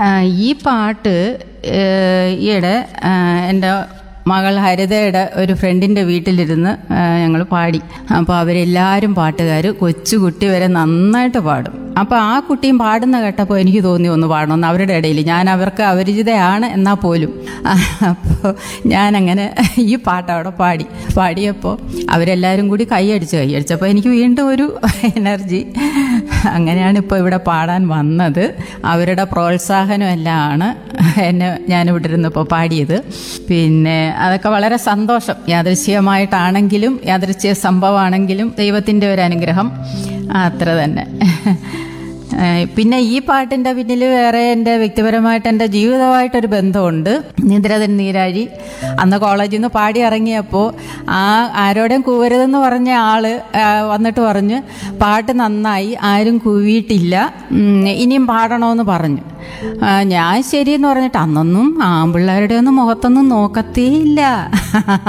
ആ, ഈ പാട്ട് ഏഹ്, ഈയിടെ ആ, എൻ്റെ മകൾ ഹരിതയുടെ ഒരു ഫ്രണ്ടിൻ്റെ വീട്ടിലിരുന്ന് ഞങ്ങൾ പാടി അപ്പോൾ അവരെല്ലാവരും പാട്ടുകാർ കൊച്ചുകുട്ടി വരെ നന്നായിട്ട് പാടും അപ്പോൾ ആ കുട്ടിയും പാടുന്ന കേട്ടപ്പോൾ എനിക്ക് തോന്നി ഒന്ന് പാടണമെന്ന് അവരുടെ ഇടയിൽ ഞാൻ അവർക്ക് അപരിചിതയാണ് എന്നാൽ പോലും അപ്പോൾ ഞാനങ്ങനെ ഈ പാട്ട് അവിടെ പാടി പാടിയപ്പോൾ അവരെല്ലാവരും കൂടി കൈയടിച്ച് കൈയടിച്ചപ്പോൾ എനിക്ക് വീണ്ടും ഒരു എനർജി അങ്ങനെയാണ് ഇപ്പോൾ ഇവിടെ പാടാൻ വന്നത് അവരുടെ പ്രോത്സാഹനം എല്ലാമാണ് എന്നെ ഞാനിവിടെ ഇരുന്നപ്പോൾ പാടിയത് പിന്നെ അതൊക്കെ വളരെ സന്തോഷം യാദൃശ്ചികമായിട്ടാണെങ്കിലും യാദൃശ്ചിക സംഭവമാണെങ്കിലും ദൈവത്തിൻ്റെ ഒരു അനുഗ്രഹം അത്ര തന്നെ ഏഹ് പിന്നെ ഈ പാട്ടിൻ്റെ പിന്നിൽ വേറെ എൻ്റെ വ്യക്തിപരമായിട്ട് എൻ്റെ ജീവിതമായിട്ടൊരു ബന്ധമുണ്ട് നിദ്രതൻ നീരാഴി അന്ന് കോളേജിൽ നിന്ന് പാടി ഇറങ്ങിയപ്പോൾ ആ ആരോടെയും കൂവരുതെന്ന് പറഞ്ഞ ആള് ആ, വന്നിട്ട് പറഞ്ഞ് പാട്ട് നന്നായി ആരും കൂവിയിട്ടില്ല ഉം, ഇനിയും പാടണമെന്ന് പറഞ്ഞു ആ, ഞാൻ ശരിയെന്ന് പറഞ്ഞിട്ട് അന്നൊന്നും ആമ്പിള്ളേരുടെ ഒന്നും മുഖത്തൊന്നും നോക്കത്തേയില്ല